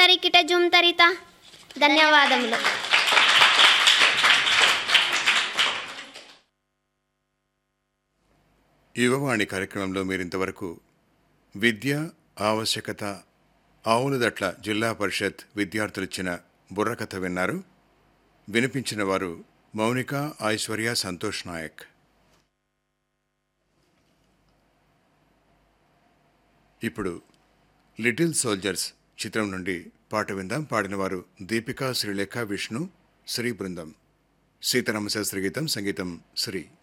తరికిట జుమ్ తరిత ధన్యవాదములు యువవాణి కార్యక్రమంలో మీరింతవరకు విద్య ఆవశ్యకత ఆవులదట్ల జిల్లా పరిషత్ విద్యార్థులిచ్చిన బుర్రకథ విన్నారు వినిపించిన వారు మౌనిక ఐశ్వర్య సంతోష్ నాయక్ ఇప్పుడు లిటిల్ సోల్జర్స్ చిత్రం నుండి పాట విందాం పాడినవారు దీపికా శ్రీలేఖ విష్ణు శ్రీ బృందం సీతారామ శాస్త్రి గీతం సంగీతం శ్రీ